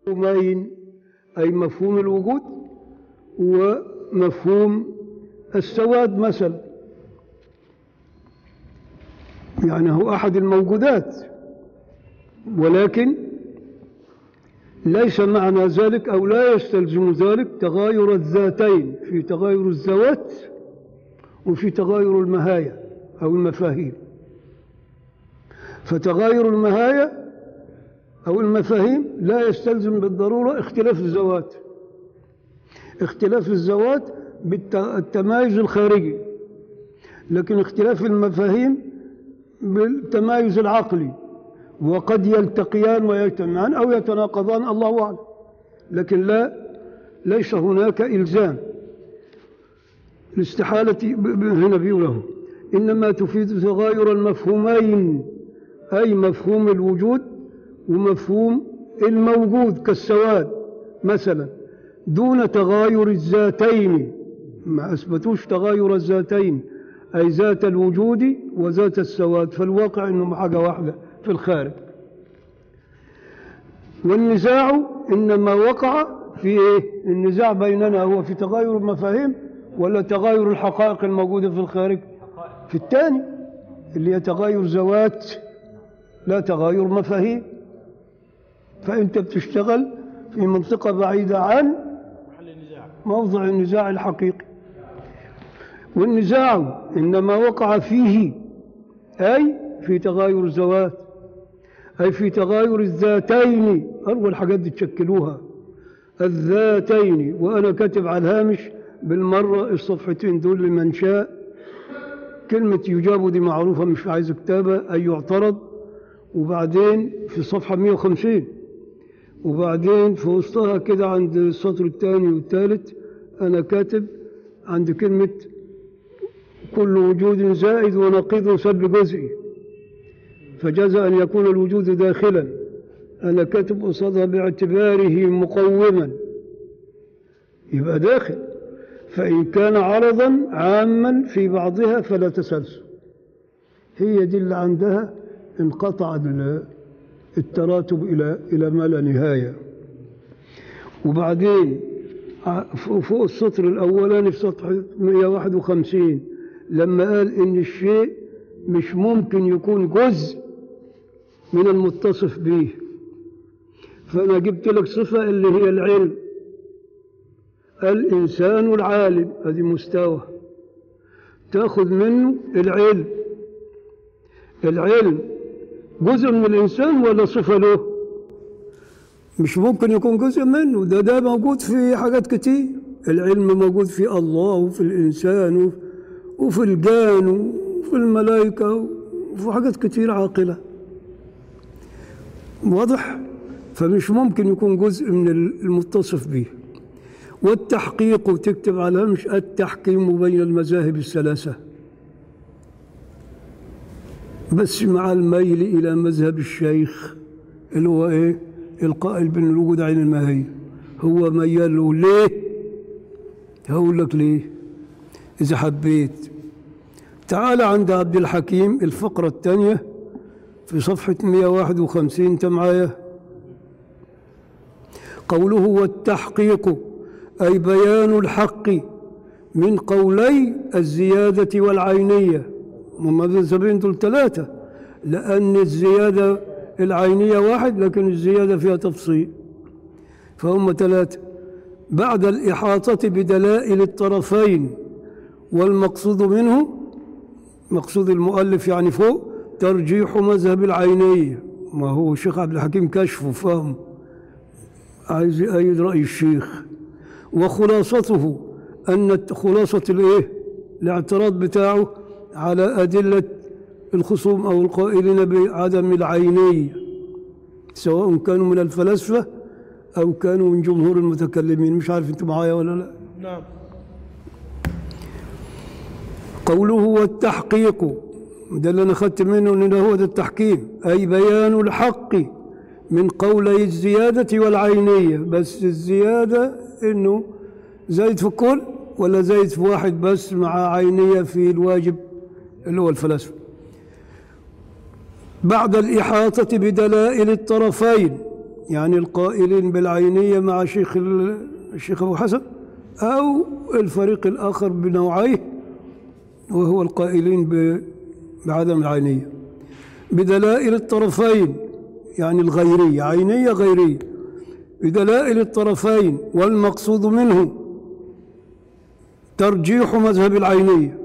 مفهومين أي مفهوم الوجود ومفهوم السواد مثلا يعني هو أحد الموجودات ولكن ليس معنى ذلك أو لا يستلزم ذلك تغاير الذاتين في تغاير الذوات وفي تغاير المهايا أو المفاهيم فتغاير المهايا أو المفاهيم لا يستلزم بالضرورة اختلاف الذوات اختلاف الذوات بالتمايز الخارجي لكن اختلاف المفاهيم بالتمايز العقلي وقد يلتقيان ويجتمعان أو يتناقضان الله أعلم لكن لا ليس هناك إلزام الاستحالة هنا بيقوله إنما تفيد تغاير المفهومين أي مفهوم الوجود ومفهوم الموجود كالسواد مثلا دون تغاير الذاتين ما أثبتوش تغاير الذاتين أي ذات الوجود وذات السواد فالواقع أنهم حاجة واحدة في الخارج والنزاع إنما وقع في إيه؟ النزاع بيننا هو في تغاير المفاهيم ولا تغاير الحقائق الموجودة في الخارج في الثاني اللي هي تغاير ذوات لا تغاير مفاهيم فأنت بتشتغل في منطقة بعيدة عن موضع النزاع الحقيقي والنزاع إنما وقع فيه أي في تغاير الذوات أي في تغاير الذاتين أول الحاجات دي تشكلوها الذاتين وأنا كاتب على الهامش بالمرة الصفحتين دول لمن شاء كلمة يجاب دي معروفة مش عايز كتابة أي يعترض وبعدين في الصفحة 150 وبعدين في وسطها كده عند السطر الثاني والثالث أنا كاتب عند كلمة كل وجود زائد ونقيض سلب جزئي فجاز أن يكون الوجود داخلا أنا كاتب قصادها باعتباره مقوما يبقى داخل فإن كان عرضا عاما في بعضها فلا تسلسل هي دي اللي عندها انقطع التراتب إلى إلى ما لا نهاية وبعدين فوق السطر الأولاني في سطر 151 لما قال إن الشيء مش ممكن يكون جزء من المتصف به فأنا جبت لك صفة اللي هي العلم الإنسان العالم هذه مستوى تأخذ منه العلم العلم جزء من الإنسان ولا صفة له مش ممكن يكون جزء منه ده ده موجود في حاجات كتير العلم موجود في الله وفي الإنسان وفي الجان وفي الملائكة وفي حاجات كتير عاقلة واضح فمش ممكن يكون جزء من المتصف به والتحقيق تكتب على مش التحكيم بين المذاهب الثلاثة بس مع الميل إلى مذهب الشيخ اللي هو إيه القائل بين الوجود عين الماهية هو ميال له ليه هقول لك ليه إذا حبيت تعال عند عبد الحكيم الفقرة الثانية في صفحة 151 انت معايا قوله والتحقيق أي بيان الحق من قولي الزيادة والعينية هم مذهبين دول ثلاثة لأن الزيادة العينية واحد لكن الزيادة فيها تفصيل فهم ثلاثة بعد الإحاطة بدلائل الطرفين والمقصود منه مقصود المؤلف يعني فوق ترجيح مذهب العينية ما هو الشيخ عبد الحكيم كشفه فهم عايز يأيد رأي الشيخ وخلاصته أن خلاصة الإيه الاعتراض بتاعه على أدلة الخصوم أو القائلين بعدم العينية سواء كانوا من الفلاسفة أو كانوا من جمهور المتكلمين مش عارف أنتم معايا ولا لا نعم قوله والتحقيق ده اللي أنا أخذت منه إن هو ده التحكيم أي بيان الحق من قولي الزيادة والعينية بس الزيادة إنه زايد في الكل ولا زايد في واحد بس مع عينية في الواجب اللي هو الفلاسفة بعد الإحاطة بدلائل الطرفين يعني القائلين بالعينية مع شيخ ال- الشيخ أبو حسن أو الفريق الآخر بنوعيه وهو القائلين ب- بعدم العينية بدلائل الطرفين يعني الغيرية عينية غيرية بدلائل الطرفين والمقصود منه ترجيح مذهب العينية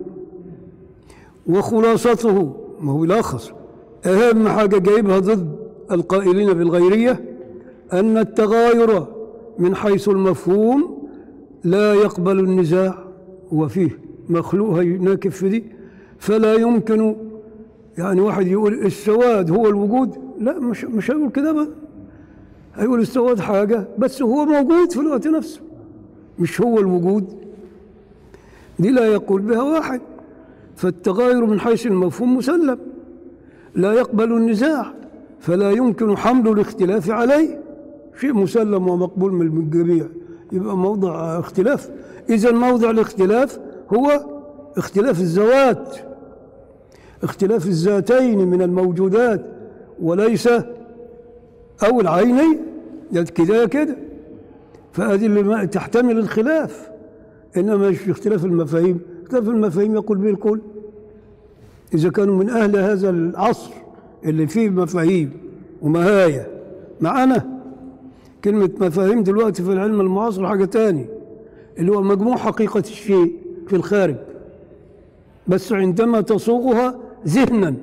وخلاصته ما هو يلخص أهم حاجة جايبها ضد القائلين بالغيرية أن التغاير من حيث المفهوم لا يقبل النزاع وفيه مخلوق هيناكب في دي فلا يمكن يعني واحد يقول السواد هو الوجود لا مش مش هيقول كده بقى هيقول السواد حاجة بس هو موجود في الوقت نفسه مش هو الوجود دي لا يقول بها واحد فالتغاير من حيث المفهوم مسلم لا يقبل النزاع فلا يمكن حمل الاختلاف عليه شيء مسلم ومقبول من الجميع يبقى موضع اختلاف إذا موضع الاختلاف هو اختلاف الذوات اختلاف الذاتين من الموجودات وليس أو العينين يا كده يا كده فهذه اللي ما- تحتمل الخلاف إنما مش اختلاف المفاهيم اختلاف المفاهيم يقول به الكل إذا كانوا من أهل هذا العصر اللي فيه مفاهيم ومهاية معنا كلمة مفاهيم دلوقتي في العلم المعاصر حاجة تاني اللي هو مجموع حقيقة الشيء في الخارج بس عندما تصوغها ذهنا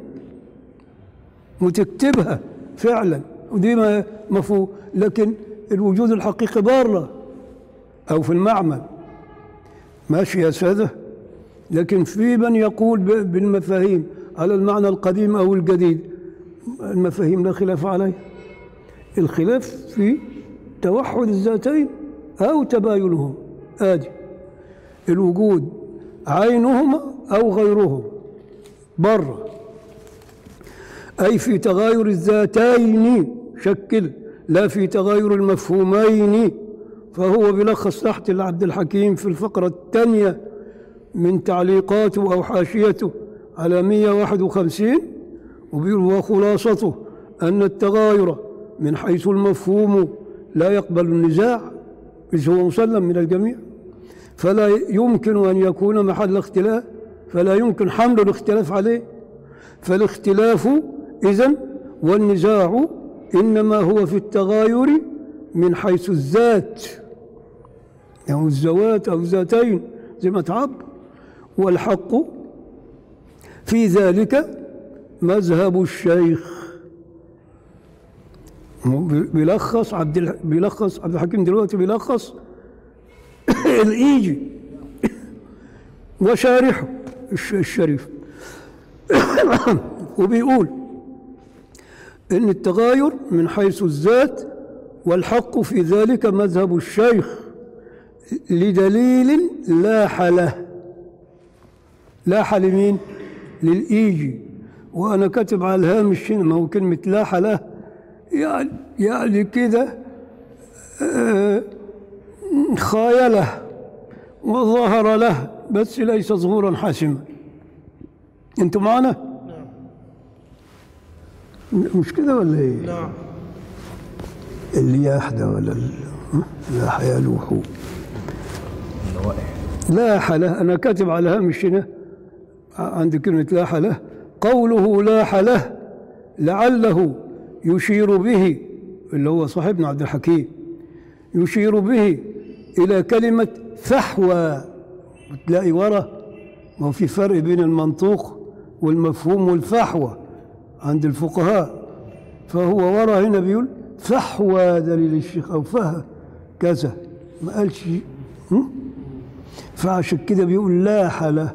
وتكتبها فعلا ودي ما مفهوم لكن الوجود الحقيقي بره أو في المعمل ماشي يا سادة لكن في من يقول ب- بالمفاهيم على المعنى القديم أو الجديد المفاهيم لا خلاف عليه الخلاف في توحد الذاتين أو تباينهم آدي الوجود عينهما أو غيرهم بره أي في تغاير الذاتين شكل لا في تغاير المفهومين فهو بيلخص تحت لعبد الحكيم في الفقرة الثانية من تعليقاته أو حاشيته على 151 وبيقول وخلاصته أن التغاير من حيث المفهوم لا يقبل النزاع إذ هو مسلم من الجميع فلا يمكن أن يكون محل اختلاف فلا يمكن حمل الاختلاف عليه فالاختلاف إذن والنزاع إنما هو في التغاير من حيث الذات يعني الذوات أو الذاتين زي ما تعب والحق في ذلك مذهب الشيخ بيلخص عبد ال... بيلخص عبد الحكيم دلوقتي بيلخص الإيجي وشارحه الش- الشريف وبيقول إن التغاير من حيث الذات والحق في ذلك مذهب الشيخ لدليل لاح له لاح لمين؟ للإيجي وأنا كاتب على الهامش هنا ما هو كلمة لاح له يعني يعني كده آه، خايله وظهر له بس ليس ظهورا حاسما انتوا معنا؟ مش كده ولا ايه؟ نعم اللي يحدى ولا ال- ها؟ لا حيالوح لاح له أنا كاتب على هامش هنا عندي كلمة لاح له قوله لاح له لعله يشير به اللي هو صاحبنا عبد الحكيم يشير به إلى كلمة فحوى تلاقي ورا ما هو في فرق بين المنطوق والمفهوم والفحوى عند الفقهاء فهو ورا هنا بيقول فحوى دليل الشيخ أو فه كذا ما قالش هم؟ فعشان كده بيقول لا حلا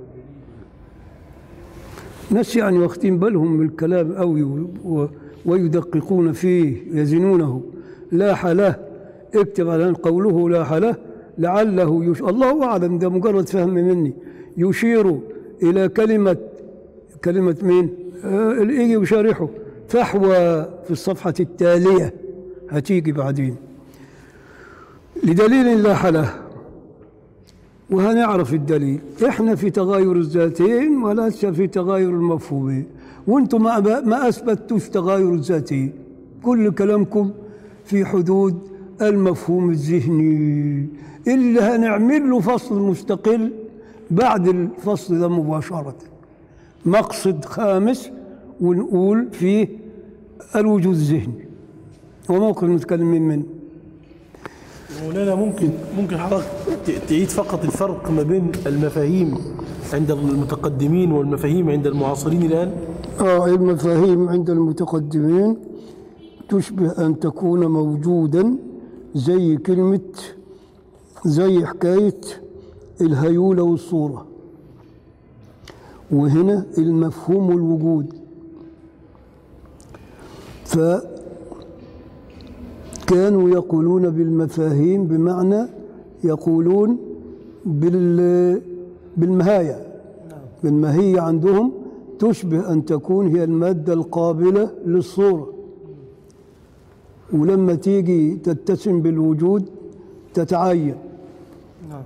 ناس يعني واخدين بالهم من الكلام قوي و- و- ويدققون فيه يزنونه لا حلا اكتب على قوله لا حلا لعله يش... الله اعلم ده مجرد فهم مني يشير الى كلمه كلمه مين؟ آه اللي يجي يشارحه فحوى في الصفحه التاليه هتيجي بعدين لدليل لا حلا وهنعرف الدليل احنا في تغاير الذاتين وليس في تغاير المفهومين وانتم ما ما اثبتوش تغاير الذاتين كل كلامكم في حدود المفهوم الذهني اللي هنعمل له فصل مستقل بعد الفصل ده مباشرة مقصد خامس ونقول فيه الوجود الذهني وموقع المتكلمين منه مولانا ممكن ممكن حضرتك ت- تعيد فقط الفرق ما بين المفاهيم عند المتقدمين والمفاهيم عند المعاصرين الآن آه المفاهيم عند المتقدمين تشبه أن تكون موجودا زي كلمة زي حكاية الهيولة والصورة وهنا المفهوم والوجود فكانوا يقولون بالمفاهيم بمعنى يقولون بال بالمهاية الماهية عندهم تشبه أن تكون هي المادة القابلة للصورة ولما تيجي تتسم بالوجود تتعين نعم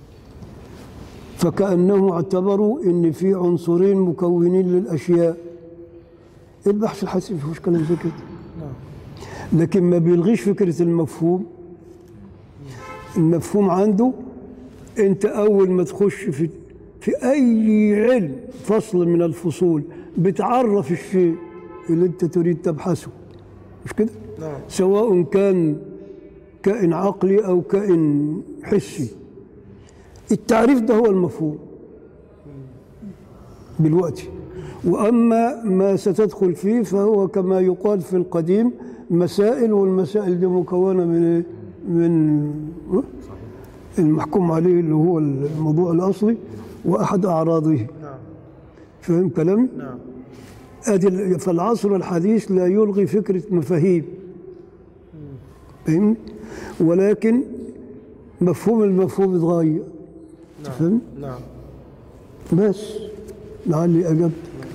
فكأنهم اعتبروا إن في عنصرين مكونين للأشياء البحث الحثي مفيهوش كلام زي كده نعم لكن ما بيلغيش فكرة المفهوم المفهوم عنده انت اول ما تخش في في اي علم فصل من الفصول بتعرف الشيء اللي انت تريد تبحثه مش كده نعم سواء كان كائن عقلي او كائن حسي التعريف ده هو المفهوم دلوقتي واما ما ستدخل فيه فهو كما يقال في القديم مسائل والمسائل دي مكونه من إيه؟ من المحكوم عليه اللي هو الموضوع الاصلي واحد اعراضه نعم فاهم كلامي؟ نعم ادي ال- فالعصر الحديث لا يلغي فكره مفاهيم فاهمني؟ ولكن مفهوم المفهوم اتغير فهمت؟ نعم بس لعلي اجبت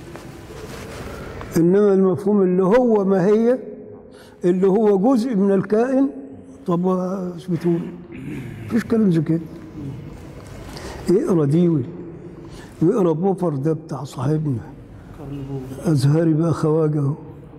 انما المفهوم اللي هو ما هي اللي هو جزء من الكائن طب اثبتوا لي. مفيش كلام زي كده اقرا ديوي واقرا بوفر ده بتاع صاحبنا كارل بوبر ازهري بقى خواجه اهو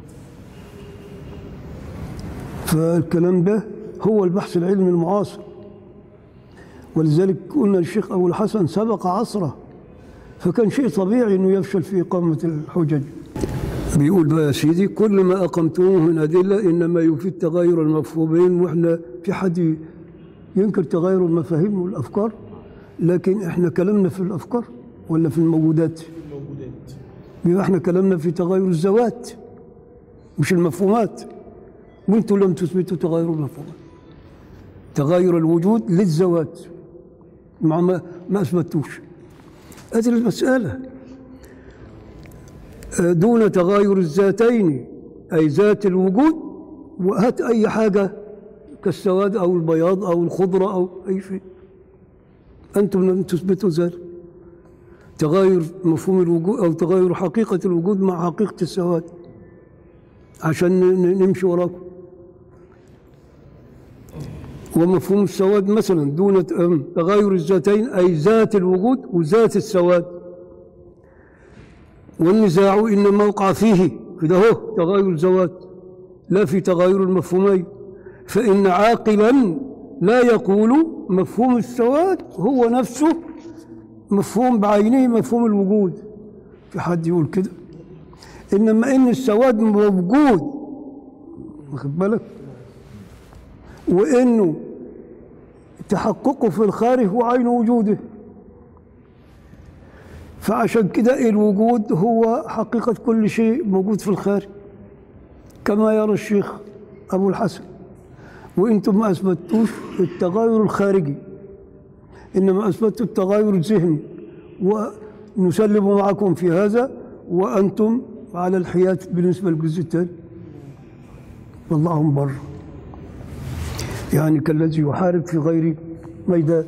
فالكلام ده هو البحث العلمي المعاصر ولذلك قلنا الشيخ ابو الحسن سبق عصره فكان شيء طبيعي انه يفشل في اقامه الحجج بيقول بقى يا سيدي كل ما اقمتموه من ادله انما يفيد تغير المفهومين واحنا في حد ينكر تغير المفاهيم والافكار لكن احنا كلامنا في الافكار ولا في الموجودات موجودات يبقى احنا كلامنا في تغير الذوات مش المفهومات وانتم لم تثبتوا تغير المفهومات تغير الوجود للذوات مع ما ما اثبتوش هذه المساله آه، دون تغاير الذاتين اي ذات الوجود وهات اي حاجه كالسواد او البياض او الخضره او اي شيء انتم لم تثبتوا ذلك تغاير مفهوم الوجود او تغاير حقيقه الوجود مع حقيقه السواد عشان ن- ن- نمشي وراكم ومفهوم السواد مثلا دون ت- أم، تغاير الذاتين اي ذات الوجود وذات السواد والنزاع انما وقع فيه كده هو تغاير الذوات لا في تغاير المفهومين فان عاقلا لا يقول مفهوم السواد هو نفسه مفهوم بعينه مفهوم الوجود في حد يقول كده انما ان السواد موجود واخد بالك وانه تحققه في الخارج هو عين وجوده فعشان كده الوجود هو حقيقة كل شيء موجود في الخارج كما يرى الشيخ أبو الحسن وانتم ما أثبتوش التغير الخارجي إنما أثبتوا التغير الذهني ونسلم معكم في هذا وأنتم على الحياة بالنسبة للجزء الثاني والله بر يعني كالذي يحارب في غير ميدان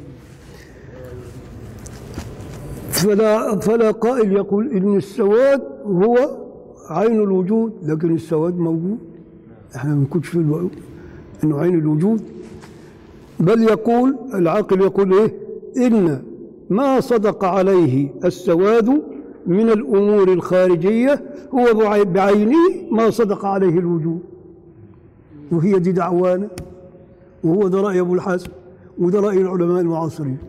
فلا فلا قائل يقول ان السواد هو عين الوجود لكن السواد موجود احنا ما بنكونش في الو... انه عين الوجود بل يقول العاقل يقول ايه ان ما صدق عليه السواد من الامور الخارجيه هو بعي- بعينه ما صدق عليه الوجود وهي دي دعوانا وهو ده رأي أبو الحسن وده رأي العلماء المعاصرين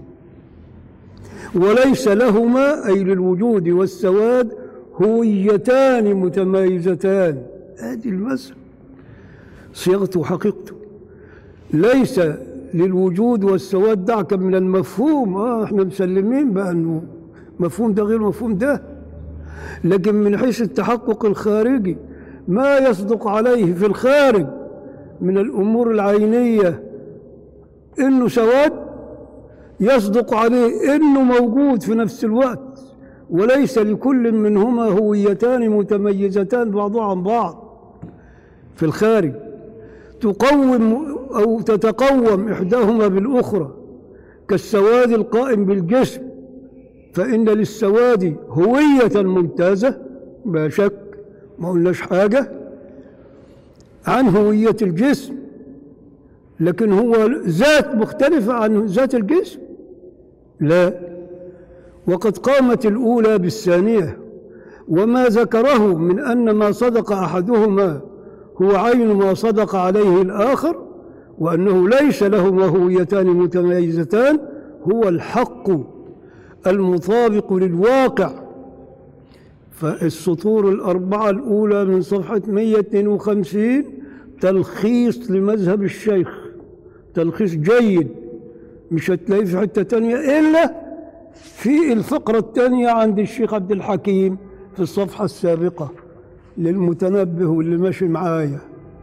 وليس لهما أي للوجود والسواد هويتان متميزتان هذه المسألة صياغته وحقيقته ليس للوجود والسواد دعك من المفهوم اه احنا مسلمين بقى انه مفهوم ده غير مفهوم ده لكن من حيث التحقق الخارجي ما يصدق عليه في الخارج من الامور العينيه انه سواد يصدق عليه انه موجود في نفس الوقت وليس لكل منهما هويتان متميزتان بعضها عن بعض في الخارج تقوم او تتقوم احداهما بالاخرى كالسواد القائم بالجسم فان للسواد هويه ممتازه لا شك ما قلناش حاجه عن هويه الجسم لكن هو ذات مختلفه عن ذات الجسم لا وقد قامت الأولى بالثانية وما ذكره من أن ما صدق أحدهما هو عين ما صدق عليه الآخر وأنه ليس لهما هويتان متميزتان هو الحق المطابق للواقع فالسطور الأربعة الأولى من صفحة 152 تلخيص لمذهب الشيخ تلخيص جيد مش هتلاقيه في حتة تانية إلا في الفقرة الثانية عند الشيخ عبد الحكيم في الصفحة السابقة للمتنبه واللي ماشي معايا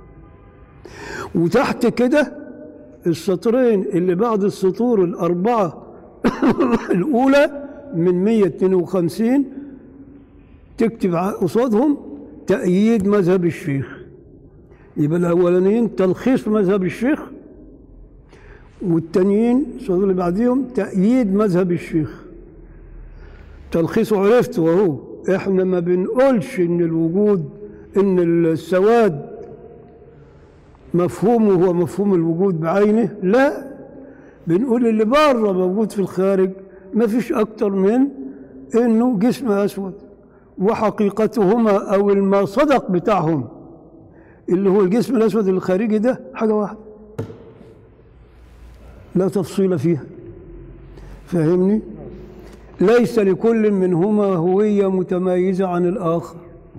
وتحت كده السطرين اللي بعد السطور الأربعة الأولى من 152 تكتب قصادهم تأييد مذهب الشيخ يبقى الأولانيين تلخيص مذهب الشيخ والتانيين السطور اللي بعديهم تأييد مذهب الشيخ تلخيصه عرفته وهو احنا ما بنقولش ان الوجود ان السواد مفهومه هو مفهوم الوجود بعينه لا بنقول اللي بره موجود في الخارج ما فيش اكتر من انه جسم اسود وحقيقتهما او الما صدق بتاعهم اللي هو الجسم الاسود الخارجي ده حاجه واحده لا تفصيل فيها فاهمني ليس لكل منهما هوية متميزة عن الآخر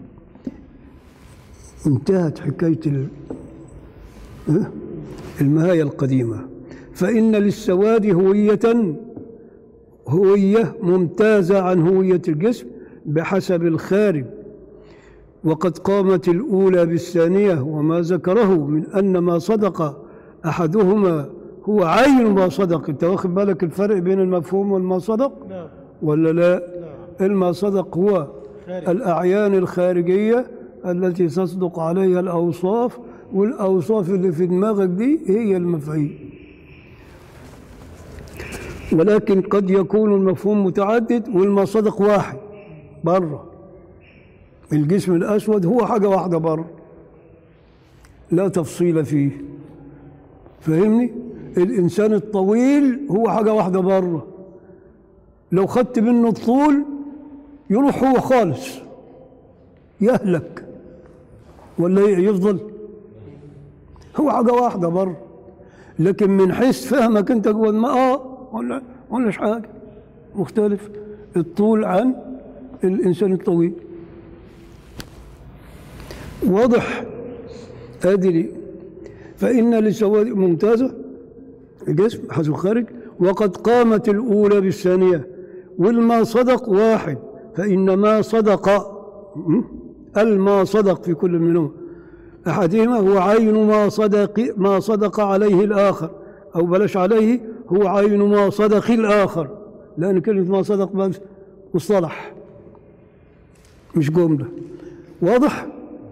انتهت حكاية ال- ها؟ المهاية القديمة فإن للسواد هوية هوية ممتازة عن هوية الجسم بحسب الخارج وقد قامت الأولى بالثانية وما ذكره من أن ما صدق أحدهما هو عين ما صدق أنت واخد بالك الفرق بين المفهوم والما صدق نعم ولا لا نعم الما صدق هو خارج. الأعيان الخارجية التي تصدق عليها الأوصاف والأوصاف اللي في دماغك دي هي المفعيل ولكن قد يكون المفهوم متعدد والما صدق واحد بره الجسم الأسود هو حاجة واحدة بره لا تفصيل فيه فاهمني الإنسان الطويل هو حاجة واحدة بره لو خدت منه الطول يروح هو خالص يهلك ولا يفضل هو حاجة واحدة بره لكن من حيث فهمك انت جوه الماء اه ولا ولا حاجة مختلف الطول عن الإنسان الطويل واضح أدري فإن لسواد ممتازة الجسم حسب الخارج وقد قامت الأولى بالثانية والما صدق واحد فإن ما صدق م? الما صدق في كل منهم أحدهما هو عين ما صدق ما صدق عليه الآخر أو بلاش عليه هو عين ما صدق الآخر لأن كلمة ما صدق بس مصطلح مش جملة واضح؟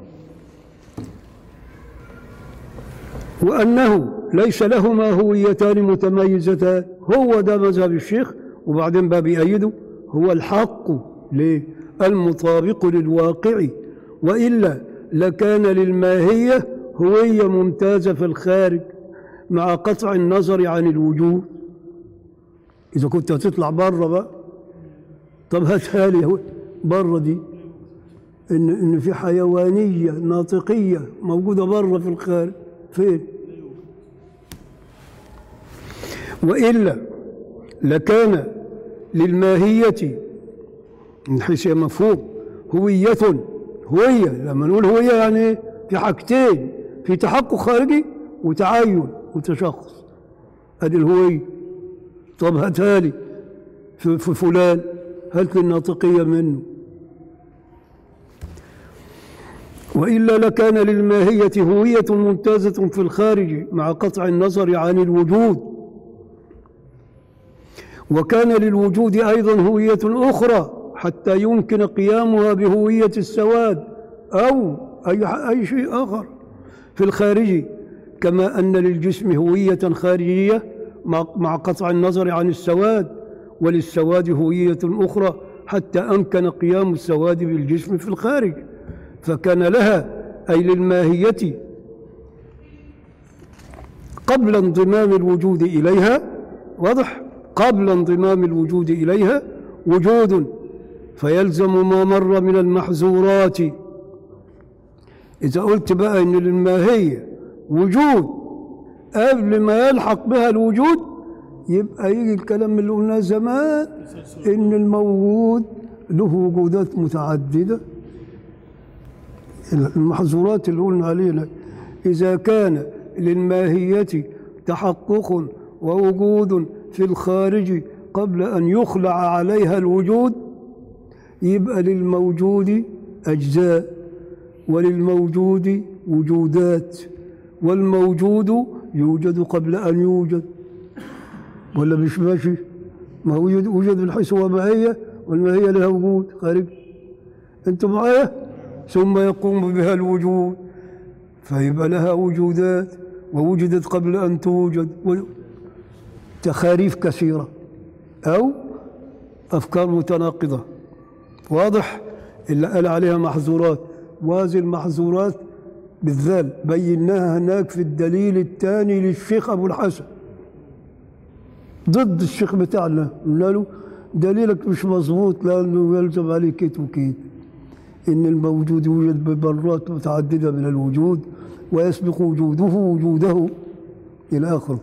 وأنه ليس لهما هويتان متميزتان هو ده مذهب الشيخ وبعدين بقى بيأيده هو الحق ليه؟ المطابق للواقع وإلا لكان للماهية هوية ممتازة في الخارج مع قطع النظر عن الوجود إذا كنت هتطلع بره بقى طب هاتها لي أهو بره دي إن إن في حيوانية ناطقية موجودة بره في الخارج فين وإلا لكان للماهية من حيث هي مفهوم هوية هوية لما نقول هوية يعني إيه؟ في حاجتين في تحقق خارجي وتعين وتشخص ادي الهوية طب هاتها لي في, في فلان هات لي الناطقية منه وإلا لكان للماهية هوية ممتازة في الخارج مع قطع النظر عن الوجود وكان للوجود أيضا هوية أخرى حتى يمكن قيامها بهوية السواد أو أي, أي شيء آخر في الخارج كما أن للجسم هوية خارجية مع مع قطع النظر عن السواد وللسواد هوية أخرى حتى أمكن قيام السواد بالجسم في الخارج فكان لها أي للماهية قبل انضمام الوجود إليها واضح قبل انضمام الوجود إليها وجود فيلزم ما مر من المحظورات إذا قلت بقى إن للماهية وجود قبل ما يلحق بها الوجود يبقى يجي الكلام اللي قلناه زمان إن الموجود له وجودات متعددة المحظورات اللي قلنا عليها إذا كان للماهية تحقق ووجود في الخارج قبل أن يخلع عليها الوجود يبقى للموجود أجزاء وللموجود وجودات والموجود يوجد قبل أن يوجد ولا مش ماشي ما هو يوجد وجد من حيث هو ماهية والماهية لها وجود خارج أنتم معايا ثم يقوم بها الوجود فيبقى لها وجودات ووجدت قبل أن توجد تخاريف كثيرة أو أفكار متناقضة واضح اللي قال عليها محظورات وهذه المحظورات بالذال بيناها هناك في الدليل الثاني للشيخ أبو الحسن ضد الشيخ بتاعنا قلنا له دليلك مش مظبوط لأنه يلزم عليه كيت وكيت إن الموجود يوجد بمرات متعددة من الوجود ويسبق وجوده وجوده إلى آخره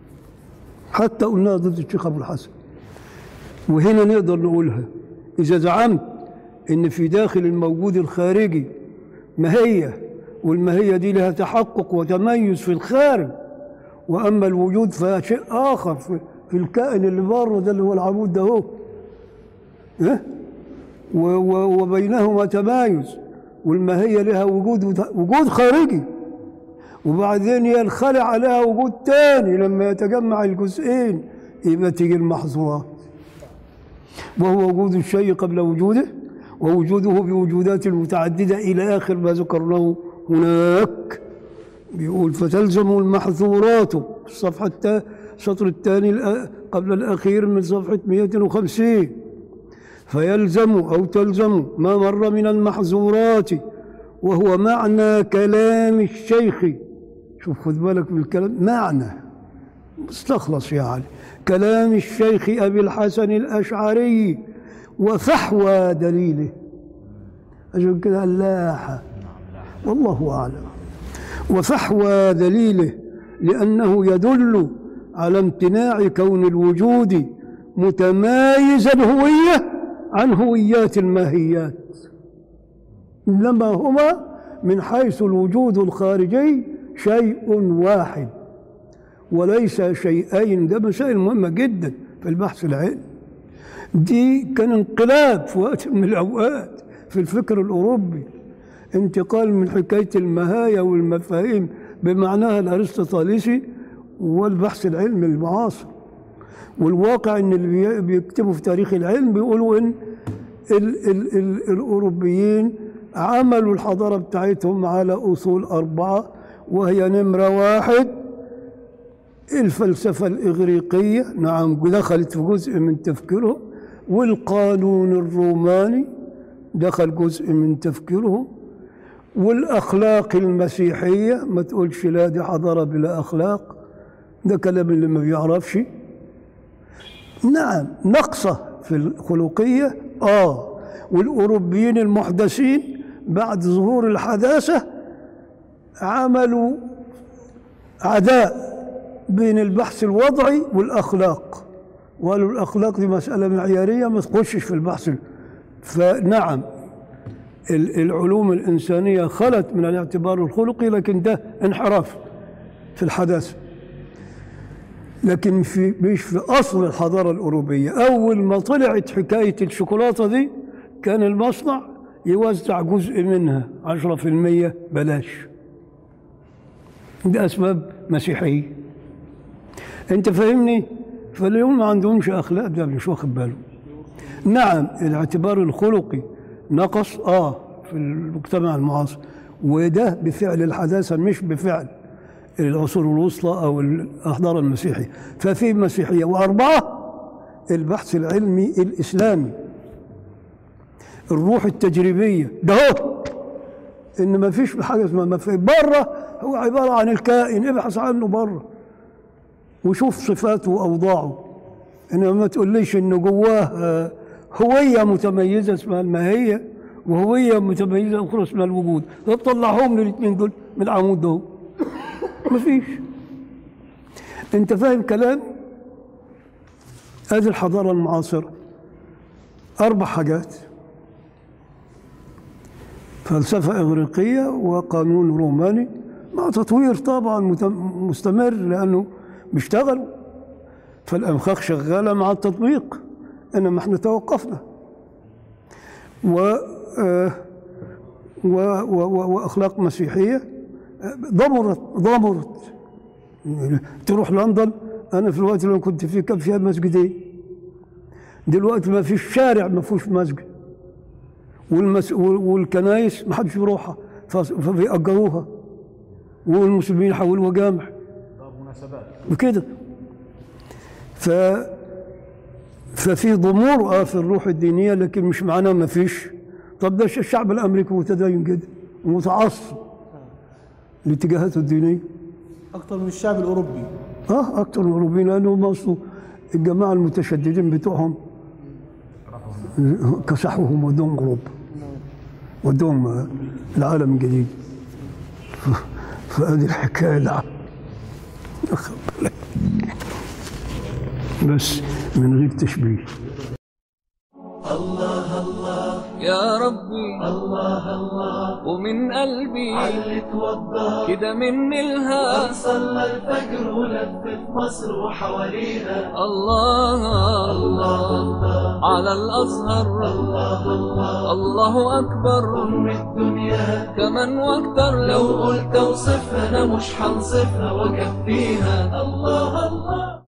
حتى قلناها ضد الشيخ أبو الحسن وهنا نقدر نقولها إذا زعمت إن في داخل الموجود الخارجي ماهية والماهية دي لها تحقق وتميز في الخارج وأما الوجود فشيء آخر في, في الكائن اللي بره ده اللي هو العمود ده هو إيه؟ و- و- وبينهما تمايز والماهية لها وجود وجود خارجي وبعدين ينخلع عليها وجود تاني لما يتجمع الجزئين يبقى تيجي المحظورات وهو وجود الشيء قبل وجوده ووجوده بوجودات متعددة إلى آخر ما ذكرناه هناك بيقول فتلزم المحظورات الصفحة التا- السطر الثاني الأ- قبل الأخير من صفحة 150 فيلزم أو تلزم ما مر من المحظورات وهو معنى كلام الشيخ شوف خذ بالك من الكلام معنى مستخلص يعني كلام الشيخ أبي الحسن الأشعري وفحوى دليله عشان كده اللاحة والله أعلم وفحوى دليله لأنه يدل على امتناع كون الوجود متمايز الهوية عن هويات الماهيات إنما هما من حيث الوجود الخارجي شيء واحد وليس شيئين ده مسائل مهمة جدا في البحث العلمي دي كان انقلاب في وقت من الأوقات في الفكر الأوروبي انتقال من حكاية المهاية والمفاهيم بمعناها الأرسطاليسي والبحث العلمي المعاصر والواقع ان اللي بي- بيكتبوا في تاريخ العلم بيقولوا ان ال ال ال الاوروبيين عملوا الحضاره بتاعتهم على اصول اربعه وهي نمره واحد الفلسفه الاغريقيه نعم دخلت في جزء من تفكيرهم والقانون الروماني دخل جزء من تفكيرهم والاخلاق المسيحيه ما تقولش لا دي حضاره بلا اخلاق ده كلام اللي ما بيعرفش نعم نقصة في الخلقية آه والأوروبيين المحدثين بعد ظهور الحداثة عملوا عداء بين البحث الوضعي والأخلاق وقالوا الأخلاق دي مسألة معيارية ما تخشش في البحث فنعم ال- العلوم الإنسانية خلت من الاعتبار الخلقي لكن ده انحراف في الحداثة لكن في مش في أصل الحضارة الأوروبية أول ما طلعت حكاية الشوكولاتة دي كان المصنع يوزع جزء منها 10% بلاش ده أسباب مسيحية أنت فاهمني فاليوم ما عندهمش أخلاق ده مش واخد باله نعم الاعتبار الخلقي نقص اه في المجتمع المعاصر وده بفعل الحداثه مش بفعل العصور الوسطى او الاحضار المسيحيه ففي مسيحيه واربعه البحث العلمي الاسلامي الروح التجريبيه ده هو ان ما فيش حاجه اسمها ما في بره هو عباره عن الكائن ابحث عنه بره وشوف صفاته واوضاعه انما ما تقوليش انه جواه آه، هويه متميزه اسمها الماهيه وهويه متميزه اخرى اسمها الوجود طلعهم لي الاثنين دول من العمود ده مفيش انت فاهم كلام ادي الحضاره المعاصره اربع حاجات فلسفه اغريقيه وقانون روماني مع تطوير طبعا متم- مستمر لانه بيشتغلوا فالأمخاخ شغالة مع التطبيق إنما احنا توقفنا و آه، و و و وأخلاق مسيحية آه، ضمرت ضمرت تروح لندن أنا في الوقت اللي أنا كنت فيه كان فيها مسجدين دلوقتي ما فيش شارع ما فيهوش مسجد والمس... وال- والكنايس ما حدش بيروحها فص- فبيأجروها والمسلمين يحولوها جامع بكده ف ففي ضمور اه في الروح الدينيه لكن مش معناه ما فيش طب ده الشعب الامريكي متدين جدا ومتعصب لاتجاهاته الدينيه اكتر من الشعب الاوروبي اه اكثر من الاوروبيين لانهم اصله الجماعه المتشددين بتوعهم كسحوهم ودوهم اوروبا ودوهم آه، العالم الجديد فهذه الحكايه نعم واخد بالك؟ بس من غير تشبيه يا ربي الله الله ومن قلبي علي توضى كده مني الها صلى الفجر ولفت مصر وحوالينا الله الله على الأزهر الله الله الله أكبر أم الدنيا كمان واكتر لو لو قلت اوصفها انا مش هنصفها وكفيها الله الله